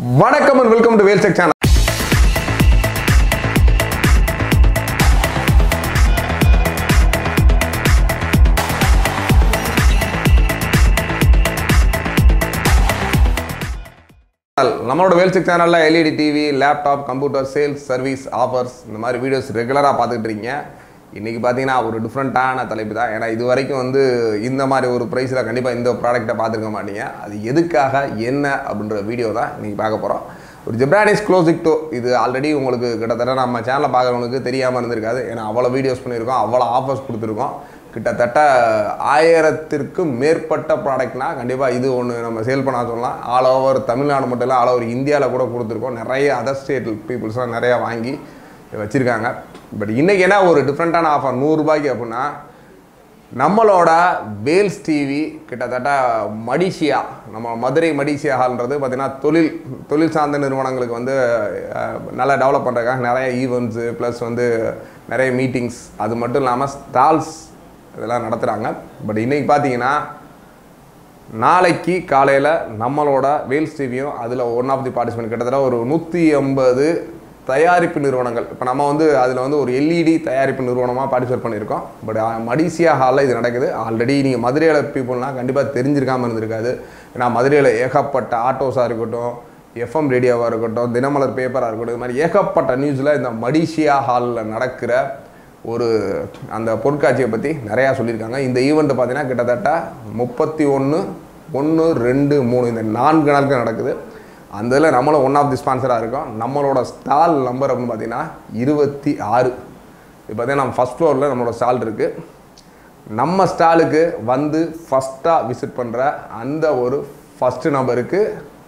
வணக்கம் and welcome to Vel channel நம்மளோட வேல்செக் சேனலில் LED TV laptop computer sales service offers இந்த மாதிரி வீடியோஸ் ரெகுலராக பார்த்துக்கிட்டு இருக்கீங்க இன்றைக்கி பார்த்தீங்கன்னா ஒரு டிஃப்ரெண்ட்டான தலைப்பு தான் ஏன்னா இது வரைக்கும் வந்து இந்த மாதிரி ஒரு ப்ரைஸில் கண்டிப்பாக இந்த ப்ராடக்ட்டை பார்த்துருக்க மாட்டீங்க அது எதுக்காக என்ன அப்படின்ற வீடியோ தான் இன்றைக்கி பார்க்க போகிறோம் ஒரு ஜெப்ரானிஸ் க்ளோசிக்டோ இது ஆல்ரெடி உங்களுக்கு கிட்டத்தட்ட நம்ம சேனலில் பார்க்குறவங்களுக்கு தெரியாமல் இருந்திருக்காது ஏன்னா அவ்வளோ வீடியோஸ் பண்ணியிருக்கோம் அவ்வளோ ஆஃபர்ஸ் கொடுத்துருக்கோம் கிட்டத்தட்ட ஆயிரத்திற்கும் மேற்பட்ட ப்ராடக்ட்னா கண்டிப்பாக இது ஒன்று நம்ம சேல் பண்ண சொல்லலாம் ஆல் ஓவர் தமிழ்நாடு மட்டும் இல்லை ஆல் ஓவர் இந்தியாவில் கூட கொடுத்துருக்கோம் நிறைய அதர் ஸ்டேட் பீப்புள்ஸ்லாம் நிறையா வாங்கி வச்சுருக்காங்க பட் இன்றைக்கி என்ன ஒரு டிஃப்ரெண்ட்டான ஆஃபர் நூறுரூபாய்க்கு அப்படின்னா நம்மளோட வேல்ஸ் டிவி கிட்டத்தட்ட மடிஷியா நம்ம மதுரை மடிஷியா ஹால்ன்றது பார்த்திங்கன்னா தொழில் தொழில் சார்ந்த நிறுவனங்களுக்கு வந்து அஹ், நல்லா டெவலப் பண்ணுறதுக்காக நிறைய ஈவெண்ட்ஸு ப்ளஸ் வந்து நிறைய மீட்டிங்ஸ் அது மட்டும் இல்லாமல் ஸ்டால்ஸ் இதெல்லாம் நடத்துகிறாங்க பட் இன்றைக்கி பார்த்தீங்கன்னா நாளைக்கு காலையில் நம்மளோட வேல்ஸ் டிவியும் அதில் ஒன் ஆஃப் தி பார்ட்டிசிபென்ட் கிட்டத்தட்ட ஒரு நூற்றி ஐம்பது தயாரிப்பு நிறுவனங்கள் இப்போ நம்ம வந்து அதில் வந்து ஒரு எல்இடி தயாரிப்பு நிறுவனமாக பார்ட்டிசிபேட் பண்ணியிருக்கோம் பட் மடிசியா ஹாலில் இது நடக்குது ஆல்ரெடி நீங்கள் மதுரையில் பீப்புள்லாம் கண்டிப்பாக தெரிஞ்சிருக்காமல் இருந்திருக்காது ஏன்னா மதுரையில் ஏகப்பட்ட ஆட்டோஸாக இருக்கட்டும் எஃப்எம் ரேடியோவாக இருக்கட்டும் தினமலர் பேப்பராக இருக்கட்டும் இது மாதிரி ஏகப்பட்ட நியூஸில் இந்த மடிஷியா ஹாலில் நடக்கிற ஒரு அந்த பொருட்காட்சியை பற்றி நிறையா சொல்லியிருக்காங்க இந்த ஈவெண்ட் பார்த்தீங்கன்னா கிட்டத்தட்ட முப்பத்தி ஒன்று ஒன்று ரெண்டு மூணு இந்த நான்கு நாட்கள் நடக்குது அந்த இதில் நம்மளும் ஒன் ஆஃப் தி ஸ்பான்சராக இருக்கோம் நம்மளோட ஸ்டால் நம்பர் அப்படின்னு பார்த்தீங்கன்னா இருபத்தி ஆறு இப்போ பார்த்தீங்கன்னா நம்ம ஃபஸ்ட் ஃப்ளோரில் நம்மளோட ஸ்டால் இருக்குது நம்ம ஸ்டாலுக்கு வந்து ஃபஸ்ட்டாக விசிட் பண்ணுற அந்த ஒரு ஃபஸ்ட்டு நம்பருக்கு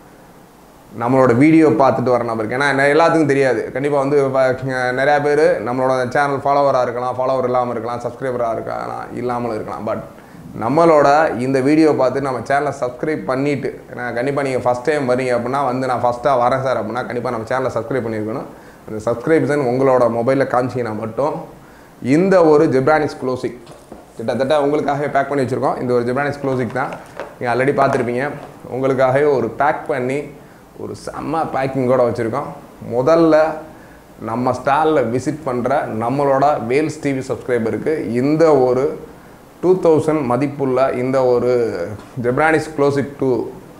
நம்மளோட வீடியோ பார்த்துட்டு வர நம்பருக்கு ஏன்னா நெ- எல்லாத்துக்கும் தெரியாது கண்டிப்பாக வந்து வ- நிறையா பேர் நம்மளோட சேனல் ஃபாலோவராக இருக்கலாம் ஃபாலோவர் இல்லாமல் இருக்கலாம் சப்ஸ்கிரைபராக இருக்கலாம் இல்லாமலும் இருக்கலாம் பட் நம்மளோட இந்த வீடியோ பார்த்து நம்ம சேனலை சப்ஸ்கிரைப் பண்ணிவிட்டு ஏன்னா கண்டிப்பாக நீங்கள் ஃபஸ்ட் டைம் வரீங்க அப்படின்னா வந்து நான் ஃபஸ்ட்டாக வரேன் சார் அப்படின்னா கண்டிப்பாக நம்ம சேனலை சப்ஸ்கிரைப் பண்ணியிருக்கணும் அந்த சப்ஸ்கிரிப்ஷன் உங்களோட மொபைலில் காமிச்சிங்கன்னா மட்டும் இந்த ஒரு ஜெப்ரானிக்ஸ் க்ளோசிக் கிட்டத்தட்ட உங்களுக்காகவே பேக் பண்ணி வச்சுருக்கோம் இந்த ஒரு ஜெப்ரானிக்ஸ் க்ளோசிக் தான் நீங்கள் ஆல்ரெடி பார்த்துருப்பீங்க உங்களுக்காகவே ஒரு பேக் பண்ணி ஒரு செம்ம பேக்கிங்கோட வச்சுருக்கோம் முதல்ல நம்ம ஸ்டாலில் விசிட் பண்ணுற நம்மளோட வேல்ஸ் டிவி சப்ஸ்கிரைபருக்கு இந்த ஒரு டூ தௌசண்ட் மதிப்புள்ள இந்த ஒரு ஜெப்ரானிஸ் க்ளோசிக் டூ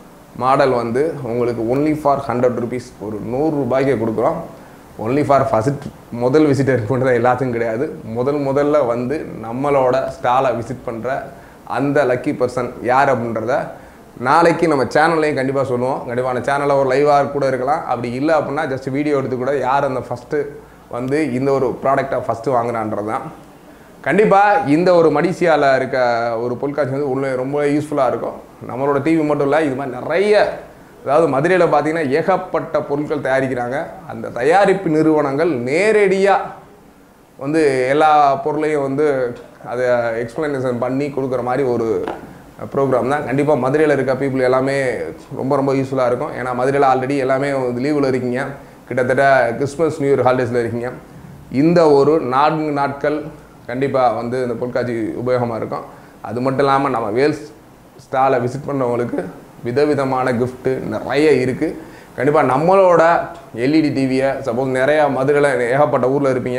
மாடல் வந்து உங்களுக்கு ஒன்லி ஃபார் ஹண்ட்ரட் ருபீஸ் ஒரு நூறு ரூபாய்க்கு கொடுக்குறோம் ஒன்லி ஃபார் ஃபஸ்ட் முதல் விசிட்டர் பண்ணுறது எல்லாத்துக்கும் கிடையாது முதல் முதல்ல வந்து நம்மளோட ஸ்டாலை விசிட் பண்ணுற அந்த லக்கி பர்சன் யார் அப்படின்றத நாளைக்கு நம்ம சேனல்லையும் கண்டிப்பாக சொல்லுவோம் கண்டிப்பாக அந்த சேனலில் ஒரு லைவாக கூட இருக்கலாம் அப்படி இல்லை அப்படின்னா ஜஸ்ட் வீடியோ எடுத்து கூட யார் அந்த ஃபஸ்ட்டு வந்து இந்த ஒரு ப்ராடக்டை ஃபஸ்ட்டு வாங்குறான்றது தான் கண்டிப்பாக இந்த ஒரு மடிசியாவில் இருக்க ஒரு பொருட்காட்சி வந்து உள்ள ரொம்ப யூஸ்ஃபுல்லாக இருக்கும் நம்மளோட டிவி மட்டும் இல்லை இது மாதிரி நிறைய அதாவது மதுரையில் பார்த்தீங்கன்னா ஏகப்பட்ட பொருட்கள் தயாரிக்கிறாங்க அந்த தயாரிப்பு நிறுவனங்கள் நேரடியாக வந்து எல்லா பொருளையும் வந்து அதை எக்ஸ்பிளனேஷன் பண்ணி கொடுக்குற மாதிரி ஒரு ப்ரோக்ராம் தான் கண்டிப்பாக மதுரையில் இருக்க பீப்புள் எல்லாமே ரொம்ப ரொம்ப யூஸ்ஃபுல்லாக இருக்கும் ஏன்னா மதுரையில் ஆல்ரெடி எல்லாமே லீவில் இருக்கீங்க கிட்டத்தட்ட கிறிஸ்மஸ் நியூ இயர் ஹாலிடேஸில் இருக்கீங்க இந்த ஒரு நான்கு நாட்கள் கண்டிப்பாக வந்து இந்த பொருட்காட்சி உபயோகமாக இருக்கும் அது மட்டும் இல்லாமல் நம்ம வேல்ஸ் ஸ்டாலை விசிட் பண்ணுறவங்களுக்கு விதவிதமான gift நிறைய இருக்குது கண்டிப்பாக நம்மளோட எல்இடி டிவியை சப்போஸ் நிறையா மதுரையில் ஏகப்பட்ட ஊரில் இருப்பீங்க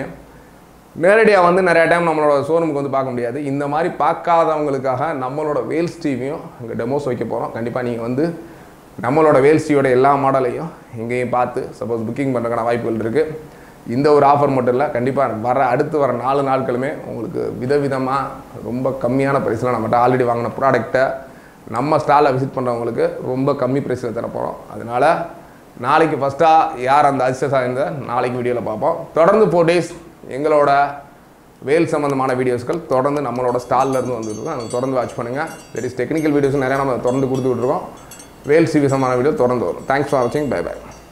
நேரடியாக வந்து நிறைய டைம் நம்மளோட ஷோரூமுக்கு வந்து பார்க்க முடியாது இந்த மாதிரி பார்க்காதவங்களுக்காக நம்மளோட வேல்ஸ் டிவியும் அங்கே டெமோஸ் வைக்க போகிறோம் கண்டிப்பாக நீங்கள் வந்து நம்மளோட வேல்ஸ் டிவியோட எல்லா மாடலையும் இங்கேயும் பார்த்து சப்போஸ் புக்கிங் பண்ணுறதுக்கான வாய்ப்புகள் இருக்குது இந்த ஒரு ஆஃபர் மட்டும் இல்லை கண்டிப்பாக வர அடுத்து வர நாலு நாட்களுமே உங்களுக்கு விதவிதமாக ரொம்ப கம்மியான ப்ரைஸில் நம்மகிட்ட ஆல்ரெடி வாங்கின ப்ராடக்ட்டை நம்ம ஸ்டாலில் விசிட் பண்ணுறவங்களுக்கு ரொம்ப கம்மி ப்ரைஸில் தர போகிறோம் அதனால் நாளைக்கு ஃபஸ்ட்டாக யார் அந்த அதிர்ஷ்டசாக இருந்த நாளைக்கு வீடியோவில் பார்ப்போம் தொடர்ந்து ஃபோர் டேஸ் எங்களோட வேல் சம்மந்தமான வீடியோஸ்கள் தொடர்ந்து நம்மளோட ஸ்டால்ல இருந்து வந்துருக்கோம் அதை தொடர்ந்து வாட்ச் பண்ணுங்கள் வெரிஸ் டெக்னிக்கல் வீடியோஸ் நிறையா நம்ம தொடர்ந்து கொடுத்துக்கிட்டு இருக்கோம் வேல் சிவி சம்மந்தமான வீடியோ தொடர்ந்து வரும் தேங்க்ஸ் ஃபார் வாட்சிங் பை பை